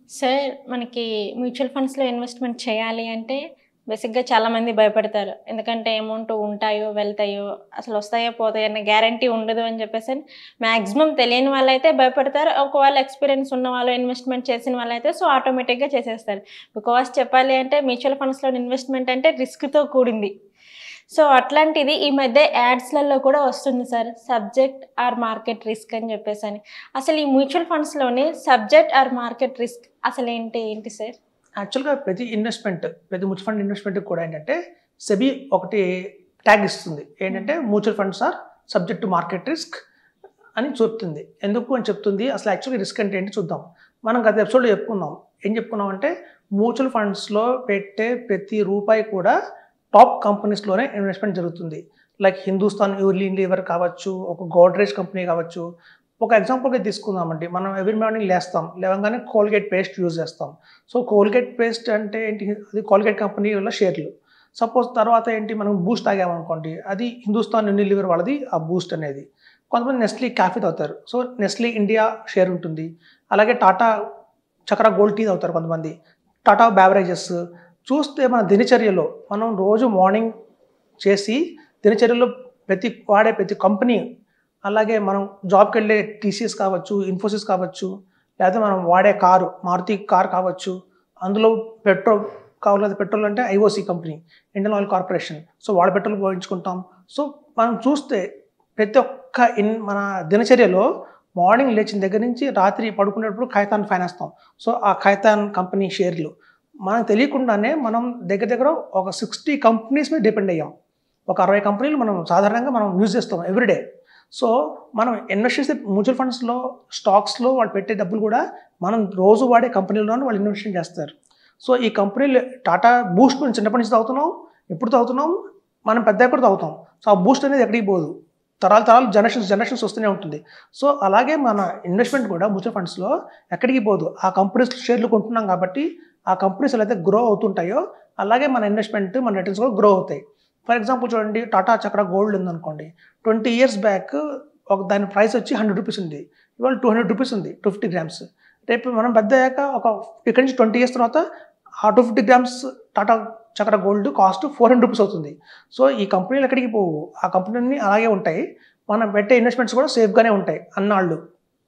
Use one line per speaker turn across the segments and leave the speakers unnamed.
sir మనకి mutual ఫండ్స్లో investment చేయాలి అంటే బేసిక్గా చాలామంది భయపడతారు ఎందుకంటే అమౌంట్ ఉంటాయో వెళ్తాయో అసలు వస్తాయో పోతాయో అన్న గ్యారంటీ ఉండదు అని చెప్పేసి మ్యాక్సిమం తెలియని వాళ్ళైతే భయపడతారు ఒకవేళ ఎక్స్పీరియన్స్ ఉన్న వాళ్ళు ఇన్వెస్ట్మెంట్ చేసిన వాళ్ళైతే సో ఆటోమేటిక్గా చేసేస్తారు బికాస్ చెప్పాలి అంటే మ్యూచువల్ ఫండ్స్లో ఇన్వెస్ట్మెంట్ అంటే రిస్క్తో కూడింది సో అట్లాంటిది ఈ మధ్య యాడ్స్లలో కూడా వస్తుంది sir subject are market risk అని చెప్పేసి అని అసలు ఈ మ్యూచువల్ ఫండ్స్లోని సబ్జెక్ట్ ఆర్ మార్కెట్ రిస్క్ అసలు ఏంటి ఏంటి సార్
యాక్చువల్గా ప్రతి ఇన్వెస్ట్మెంట్ ప్రతి మ్యూచువల్ ఫండ్ ఇన్వెస్ట్మెంట్ కూడా ఏంటంటే సెబీ ఒకటి ట్యాగ్ ఇస్తుంది ఏంటంటే mutual funds are subject to market risk అని చెప్తుంది ఎందుకు అని చెప్తుంది అసలు యాక్చువల్లీ రిస్క్ అంటే ఏంటి చూద్దాం మనం గత ఎపిసోడ్లో చెప్పుకుందాం ఏం చెప్పుకున్నాం అంటే మ్యూచువల్ ఫండ్స్లో పెట్టే ప్రతి రూపాయి కూడా టాప్ కంపెనీస్లోనే ఇన్వెస్ట్మెంట్ జరుగుతుంది లైక్ హిందుస్థాన్ యూనిలీవర్ కావచ్చు ఒక గోడ్రేజ్ కంపెనీ కావచ్చు ఒక ఎగ్జాంపుల్గా తీసుకుందామండి మనం ఎవ్రీ మార్నింగ్ లేస్తాం లేవగానే కోల్గేట్ పేస్ట్ యూజ్ చేస్తాం సో కోల్గేట్ పేస్ట్ అంటే ఏంటి అది కోల్గేట్ కంపెనీ వల్ల షేర్లు సపోజ్ తర్వాత ఏంటి మనం బూస్ట్ తాగామనుకోండి అది హిందుస్థాన్ యూనిలివర్ వాళ్ళది ఆ బూస్ట్ అనేది కొంతమంది నెస్లీ కాఫీ తాగుతారు సో నెస్లీ ఇండియా షేర్ ఉంటుంది అలాగే టాటా చక్ర గోల్డ్ టీ తాగుతారు కొంతమంది టాటా బ్యావరేజెస్ చూస్తే మన దినచర్యలో మనం రోజు మార్నింగ్ చేసి దినచర్యలో ప్రతి వాడే ప్రతి కంపెనీ అలాగే మనం జాబ్కి వెళ్ళే టీసీఎస్ కావచ్చు ఇన్ఫోసిస్ కావచ్చు లేదా మనం వాడే కారు మారుతి కార్ కావచ్చు అందులో పెట్రోల్ కావాలి పెట్రోల్ అంటే IOC company Indian oil corporation so వాళ్ళ పెట్రోల్ పోయించుకుంటాం సో మనం చూస్తే ప్రతి ఒక్క ఇన్ మన దినచర్యలో మార్నింగ్ లేచిన దగ్గర నుంచి రాత్రి పడుకునేటప్పుడు ఖైతాన్ ఫైనాన్స్తాం సో ఆ ఖైతాన్ కంపెనీ షేర్లు మనకు తెలియకుండానే మనం దగ్గర దగ్గర ఒక సిక్స్టీ కంపెనీస్ మీద డిపెండ్ అయ్యాం ఒక అరవై కంపెనీలు మనం సాధారణంగా మనం యూజ్ చేస్తాం ఎవ్రీడే సో మనం ఇన్వెస్ట్ చేసే మ్యూచువల్ ఫండ్స్లో స్టాక్స్లో వాళ్ళు పెట్టే డబ్బులు కూడా మనం రోజు వాడే కంపెనీలోనే వాళ్ళు ఇన్వెస్ట్మెంట్ చేస్తారు సో ఈ కంపెనీలు టాటా బూస్ట్ నుంచి చిన్నప్పటి నుంచి తాగుతున్నాం ఎప్పుడు తాగుతున్నాం మనం పెద్ద కూడా తాగుతాం సో ఆ బూస్ట్ అనేది ఎక్కడికి పోదు తరాలు తరాలు జనరేషన్స్ జనరేషన్స్ వస్తూనే ఉంటుంది సో అలాగే మన ఇన్వెస్ట్మెంట్ కూడా మ్యూచువల్ ఫండ్స్లో ఎక్కడికి పోదు ఆ కంపెనీస్ షేర్లు కొంటున్నాం కాబట్టి ఆ కంపెనీస్ ఎలా అయితే గ్రో అవుతుంటాయో అలాగే మన ఇన్వెస్ట్మెంట్ మన రిటర్న్స్ కూడా గ్రో అవుతాయి ఫర్ ఎగ్జాంపుల్ చూడండి టాటా చక్ర గోల్డ్ ఉందనుకోండి ట్వంటీ ఇయర్స్ బ్యాక్ ఒక దాని ప్రైస్ వచ్చి హండ్రెడ్ రూపీస్ ఉంది ఇవాళ టూ హండ్రెడ్ రూపీస్ ఉంది టూ ఫిఫ్టీ గ్రామ్స్ రేపు మనం పెద్ద అయ్యాక ఒక ఇక్కడి నుంచి ట్వంటీ ఇయర్స్ తర్వాత ఆ two fifty grams Tata Chakra gold cost four hundred rupees అవుతుంది సో ఈ కంపెనీలు ఎక్కడికి పోవు ఆ కంపెనీలన్నీ అలాగే ఉంటాయి మనం పెట్టే ఇన్వెస్ట్మెంట్స్ కూడా సేఫ్గానే ఉంటాయి అన్నాళ్ళు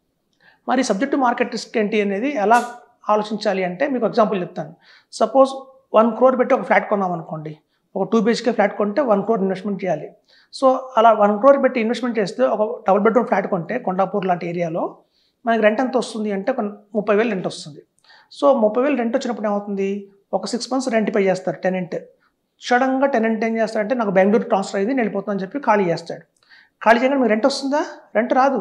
మరి సబ్జెక్టు మార్కెట్ రిస్క్ ఏంటి అనేది ఎలా ఆలోచించాలి అంటే మీకు ఎగ్జాంపుల్ చెప్తాను సపోజ్ వన్ క్రోర్ పెట్టి ఒక ఫ్లాట్ కొన్నాం అనుకోండి ఒక టూ బిహెచ్కే ఫ్లాట్ కొంటే వన్ క్రోర్ ఇన్వెస్ట్మెంట్ చేయాలి సో అలా వన్ క్రోర్ పెట్టి ఇన్వెస్ట్మెంట్ చేస్తే ఒక డబుల్ బెడ్రూమ్ ఫ్లాట్ కొంటే కొండాపూర్ లాంటి ఏరియాలో మనకి రెంట్ ఎంత వస్తుంది అంటే ఒక ముప్పై వేలు రెంట్ వస్తుంది సో ముప్పై వేలు రెంట్ వచ్చినప్పుడు ఏమవుతుంది ఒక సిక్స్ మంత్స్ రెంట్ పే చేస్తారు టెనెంట్ సడన్గా టెనెంట్ ఏం చేస్తాడంటే నాకు బెంగళూరు ట్రాన్స్ఫర్ అయింది నేను వెళ్ళిపోతానని చెప్పి ఖాళీ చేస్తాడు ఖాళీ చేయగానే మీకు రెంట్ వస్తుందా రెంట్ రాదు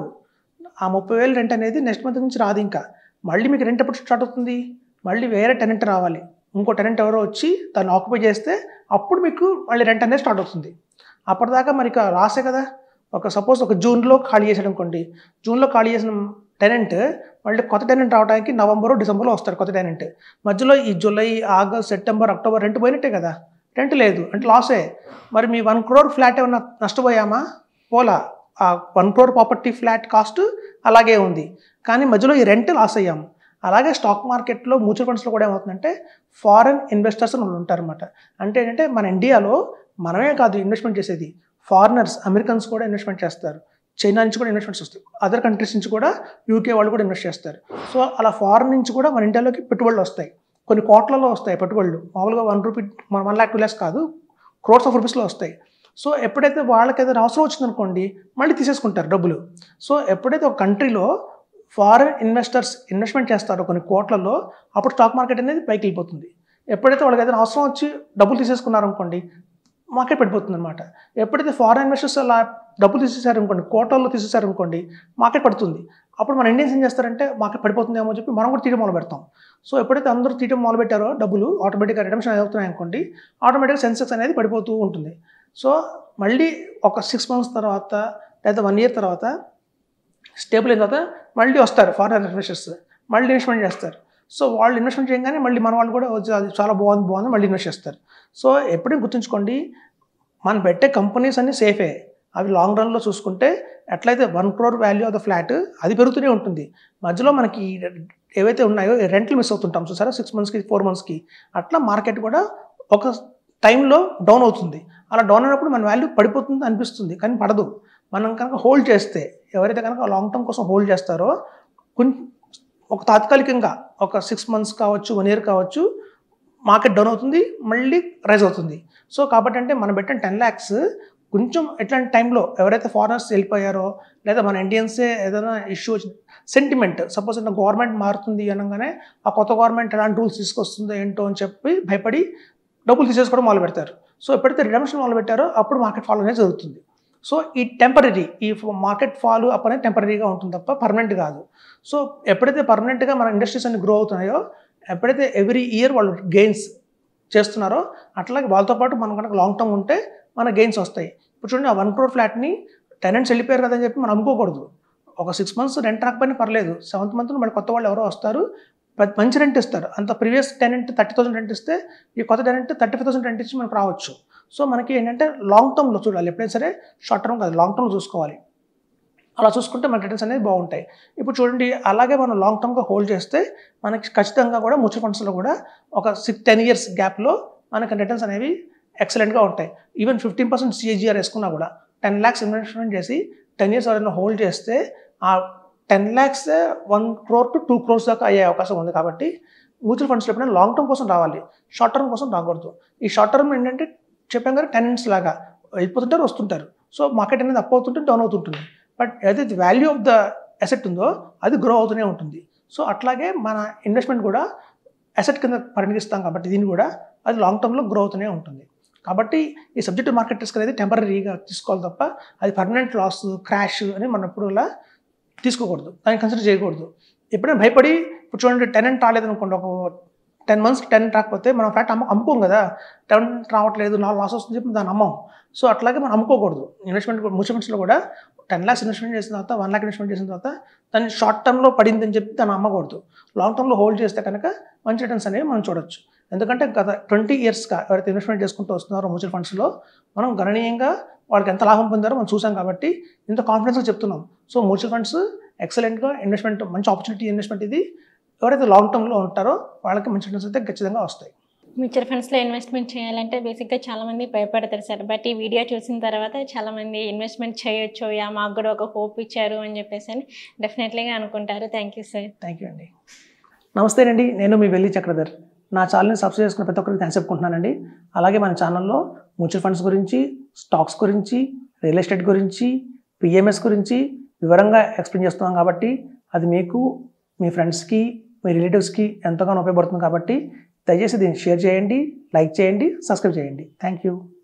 ఆ ముప్పై వేలు రెంట్ అనేది నెక్స్ట్ మంత్ నుంచి రాదు ఇంకా మళ్ళీ మీకు రెంట్ ఎప్పుడు స్టార్ట్ అవుతుంది మళ్ళీ వేరే టెనెంట్ రావాలి ఇంకో టెనెంట్ ఎవరో వచ్చి దాన్ని ఆక్యుపై చేస్తే అప్పుడు మీకు మళ్ళీ రెంట్ అనేది స్టార్ట్ అవుతుంది అప్పటిదాకా మరి ఇక రాసే కదా ఒక సపోజ్ ఒక జూన్లో ఖాళీ చేసాడు అనుకోండి జూన్లో ఖాళీ చేసిన టెనెంట్ మళ్ళీ కొత్త టెనెంట్ రావడానికి నవంబర్ డిసెంబర్లో వస్తాడు కొత్త టెనెంట్ మధ్యలో ఈ July August September October rent పోయినట్టే కదా రెంట్ లేదు అంటే లాసే మరి మీ వన్ క్రోర్ ఫ్లాట్ ఏమన్నా నష్టపోయామా పోలా ఆ one crore property flat cost అలాగే ఉంది కానీ మధ్యలో ఈ రెంట్ లాస్ అయ్యాం అలాగే స్టాక్ మార్కెట్లో మ్యూచువల్ ఫండ్స్లో కూడా ఏమవుతుందంటే ఫారెన్ ఇన్వెస్టర్స్ అని వాళ్ళు ఉంటారన్నమాట అంటే ఏంటంటే మన ఇండియాలో మనమే కాదు ఇన్వెస్ట్మెంట్ చేసేది ఫారినర్స్ అమెరికన్స్ కూడా ఇన్వెస్ట్మెంట్ చేస్తారు చైనా నుంచి కూడా ఇన్వెస్ట్మెంట్స్ వస్తాయి అదర్ కంట్రీస్ నుంచి కూడా యూకే వాళ్ళు కూడా ఇన్వెస్ట్ చేస్తారు సో అలా ఫారెన్ నుంచి కూడా మన ఇండియాలోకి పెట్టుబడులు వస్తాయి కొన్ని కోట్లలో వస్తాయి పెట్టుబడులు మామూలుగా one rupee one lakh two lakhs కాదు క్రోర్స్ ఆఫ్ రూపీస్లో వస్తాయి సో ఎప్పుడైతే వాళ్ళకి ఏదైనా అవసరం వచ్చిందనుకోండి మళ్ళీ తీసేసుకుంటారు డబ్బులు సో ఎప్పుడైతే ఒక కంట్రీలో ఫారెన్ ఇన్వెస్టర్స్ ఇన్వెస్ట్మెంట్ చేస్తారో కొన్ని కోట్లలో అప్పుడు స్టాక్ మార్కెట్ అనేది పైకి వెళ్ళిపోతుంది ఎప్పుడైతే వాళ్ళకి ఏదైనా అవసరం వచ్చి డబ్బులు తీసేసుకున్నారనుకోండి మార్కెట్ పడిపోతుంది అనమాట ఎప్పుడైతే ఫారెన్ ఇన్వెస్టర్స్ అలా డబ్బులు తీసేసారనుకోండి కోట్లలో తీసేసారనుకోండి మార్కెట్ పడుతుంది అప్పుడు మన ఇండియన్స్ ఏం చేస్తారంటే మార్కెట్ పడిపోతుందేమో అని చెప్పి మనం కూడా తీయడం మొదలు పెడతాం సో ఎప్పుడైతే అందరూ తీయడం మొదలు పెట్టారో డబ్బులు ఆటోమేటిక్గా రిడమ్షన్ అవుతున్నాయి అనుకోండి ఆటోమేటిక్గా సెన్సెక్స్ అనేది పడిపోతూ ఉంటుంది సో మళ్ళీ ఒక సిక్స్ మంత్స్ తర్వాత లేదా వన్ ఇయర్ తర్వాత స్టేబుల్ అయిన తర్వాత మళ్ళీ వస్తారు ఫారెన్ ఇన్వెస్టర్స్ మళ్ళీ ఇన్వెస్ట్మెంట్ చేస్తారు సో వాళ్ళు ఇన్వెస్ట్మెంట్ చేయగానే మళ్ళీ మన వాళ్ళు కూడా వచ్చి అది చాలా బాగుంది బాగుంది మళ్ళీ ఇన్వెస్ట్ చేస్తారు సో ఎప్పుడైనా గుర్తుంచుకోండి మనం పెట్టే కంపెనీస్ అన్నీ సేఫే అవి లాంగ్ రన్లో చూసుకుంటే ఎట్లయితే one crore value of the flat అది పెరుగుతూనే ఉంటుంది మధ్యలో మనకి ఏవైతే ఉన్నాయో రెంట్లు మిస్ అవుతుంటాం చూసారా సిక్స్ మంత్స్కి ఫోర్ మంత్స్కి అట్లా మార్కెట్ కూడా ఒక టైంలో డౌన్ అవుతుంది అలా డౌన్ అయినప్పుడు మన వాల్యూ పడిపోతుంది అనిపిస్తుంది కానీ పడదు మనం కనుక హోల్డ్ చేస్తే ఎవరైతే కనుక లాంగ్ టర్మ్ కోసం హోల్డ్ చేస్తారో కొంచెం ఒక తాత్కాలికంగా ఒక సిక్స్ మంత్స్ కావచ్చు వన్ ఇయర్ కావచ్చు మార్కెట్ డౌన్ అవుతుంది మళ్ళీ రైజ్ అవుతుంది సో కాబట్టి అంటే మనం పెట్టిన టెన్ ల్యాక్స్ కొంచెం ఎట్లాంటి టైంలో ఎవరైతే ఫారినర్స్ వెళ్ళిపోయారో లేదా మన ఇండియన్సే ఏదైనా ఇష్యూ వచ్చి సెంటిమెంట్ సపోజ్ అంటే గవర్నమెంట్ మారుతుంది అనగానే ఆ కొత్త గవర్నమెంట్ ఎలాంటి రూల్స్ తీసుకొస్తుందో ఏంటో అని చెప్పి భయపడి డబ్బులు తీసేసుకోవడం మొదలు పెడతారు సో ఎప్పుడైతే రిడమ్షన్ మొదలు పెట్టారో అప్పుడు మార్కెట్ ఫాల్ అనేది జరుగుతుంది సో ఈ టెంపరీ ఈ మార్కెట్ ఫాల్ అప్ అనేది టెంపరీగా ఉంటుంది తప్ప పర్మనెంట్ కాదు సో ఎప్పుడైతే పర్మనెంట్గా మన ఇండస్ట్రీస్ అన్ని గ్రో అవుతున్నాయో ఎప్పుడైతే ఎవ్రీ ఇయర్ వాళ్ళు గెయిన్స్ చేస్తున్నారో అట్లాగే వాళ్ళతో పాటు మనం కనుక లాంగ్ టర్మ్ ఉంటే మన గెయిన్స్ వస్తాయి ఇప్పుడు చూడండి ఆ వన్ క్రోర్ ఫ్లాట్ని టెనెంట్స్ వెళ్ళిపోయారు కదని చెప్పి మనం అమ్ముకోకూడదు ఒక సిక్స్ మంత్స్ రెంట్ రాకపోయినా పర్లేదు సెవెంత్ మంత్ మళ్ళీ కొత్త వాళ్ళు ఎవరో వస్తారు పెద్ద- మంచి రెంట్ ఇస్తారు అంత previous tenant thirty thousand rent ఇస్తే ఈ కొత్త tenant thirty five thousand rent ఇచ్చి మనకు రావచ్చు సో మనకి ఏంటంటే లాంగ్ టర్మ్లో చూడాలి ఎప్పుడైనా సరే షార్ట్ టర్మ్ కాదు లాంగ్ టర్మ్ చూసుకోవాలి అలా చూసుకుంటే మన రిటర్న్స్ అనేది బాగుంటాయి ఇప్పుడు చూడండి అలాగే మనం లాంగ్ టర్మ్గా హోల్డ్ చేస్తే మనకి ఖచ్చితంగా కూడా మ్యూచువల్ ఫండ్స్లో కూడా ఒక సిక్స్ టెన్ ఇయర్స్ గ్యాప్లో మనకి రిటర్న్స్ అనేవి ఎక్సలెంట్గా ఉంటాయి ఈవెన్ ఫిఫ్టీన్ పర్సెంట్ సిఏజిఆర్ వేసుకున్నా కూడా టెన్ ల్యాక్స్ ఇన్వెస్ట్మెంట్ చేసి టెన్ ఇయర్స్ ఎవరైనా హోల్డ్ చేస్తే ఆ ten lakhs one crore to two crores దాకా అయ్యే అవకాశం ఉంది కాబట్టి మ్యూచువల్ ఫండ్స్లో ఎప్పుడైనా లాంగ్ టర్మ్ కోసం రావాలి షార్ట్ టర్మ్ కోసం రాకూడదు ఈ షార్ట్ టర్మ్ ఏంటంటే చెప్పాం కదా టెనెంట్స్ లాగా వెళ్ళిపోతుంటారు వస్తుంటారు సో మార్కెట్ అనేది అప్ అవుతుంటే డౌన్ అవుతుంటుంది బట్ ఏదైతే వాల్యూ ఆఫ్ ద అసెట్ ఉందో అది గ్రో అవుతూనే ఉంటుంది సో అట్లాగే మన ఇన్వెస్ట్మెంట్ కూడా అసెట్ కింద పరిగణిస్తాం కాబట్టి దీన్ని కూడా అది లాంగ్ టర్మ్లో గ్రో అవుతూనే ఉంటుంది కాబట్టి ఈ సబ్జెక్ట్ మార్కెట్ రిస్క్ అనేది టెంపరీగా తీసుకోవాలి తప్ప అది పర్మనెంట్ లాస్ క్రాష్ అని మనం ఎప్పుడు ఇలా తీసుకోకూడదు దాన్ని కన్సిడర్ చేయకూడదు ఎప్పుడైనా భయపడి ఇప్పుడు చూడండి టెనెంట్ రాలేదు అనుకోండి ఒక టెన్ మంత్స్ టెనెంట్ రాకపోతే మనం ఫ్లాట్ అమ్మ అమ్ముకోం కదా టెనెంట్ రావట్లేదు నా లాస్ వస్తుంది చెప్పి దాన్ని అమ్మం సో అట్లాగే మనం అమ్ముకోకూడదు ఇన్వెస్ట్మెంట్ మ్యూచువల్ ఫండ్స్లో కూడా టెన్ ల్యాక్స్ ఇన్వెస్ట్మెంట్ చేసిన తర్వాత వన్ ల్యాక్ ఇన్వెస్ట్మెంట్ చేసిన తర్వాత దాన్ని షార్ట్ టర్మ్లో పడిందని చెప్పి దాన్ని అమ్మకూడదు లాంగ్ టర్మ్లో హోల్డ్ చేస్తే కనుక మంచి రిటర్న్స్ అనేవి మనం చూడొచ్చు ఎందుకంటే గత ట్వంటీ ఇయర్స్గా ఎవరైతే ఇన్వెస్ట్మెంట్ చేసుకుంటూ వస్తున్నారో మ్యూచువల్ ఫండ్స్లో మనం గణనీయంగా వాళ్ళకి ఎంత లాభం పొందారో మనం చూసాం కాబట్టి ఇంత కాన్ఫిడెన్స్గా చెప్తున్నాం సో మ్యూచువల్ ఫండ్స్ ఎక్సలెంట్గా ఇన్వెస్ట్మెంట్ మంచి ఆపర్చునిటీ ఇన్వెస్ట్మెంట్ ఇది ఎవరైతే లాంగ్ టర్మ్లో ఉంటారో వాళ్ళకి మంచి రిటర్న్స్ అయితే ఖచ్చితంగా వస్తాయి
మ్యూచువల్ ఫండ్స్లో ఇన్వెస్ట్మెంట్ చేయాలంటే బేసిక్గా చాలామంది భయపడతారు సార్ బట్ ఈ వీడియో చూసిన తర్వాత చాలామంది ఇన్వెస్ట్మెంట్ చేయొచ్చు యా మాకు కూడా ఒక హోప్ ఇచ్చారు అని చెప్పేసి అని డెఫినెట్లీగా అనుకుంటారు thank you sir
thank you అండి నమస్తేనండి నేను మీ వెళ్ళి చక్రధర్ నా ఛానల్ని సబ్స్క్రైబ్ చేసుకున్న ప్రతి ఒక్కరికి థ్యాంక్స్ చెప్పుకుంటున్నానండి అలాగే మన ఛానల్లో మ్యూచువల్ ఫండ్స్ గురించి స్టాక్స్ గురించి రియల్ ఎస్టేట్ గురించి పిఎంఎస్ గురించి వివరంగా ఎక్స్ప్లెయిన్ చేస్తున్నాం కాబట్టి అది మీకు మీ ఫ్రెండ్స్కి మీ రిలేటివ్స్కి ఎంతగానో ఉపయోగపడుతుంది కాబట్టి దయచేసి దీన్ని షేర్ చేయండి లైక్ చేయండి సబ్స్క్రైబ్ చేయండి థ్యాంక్ యూ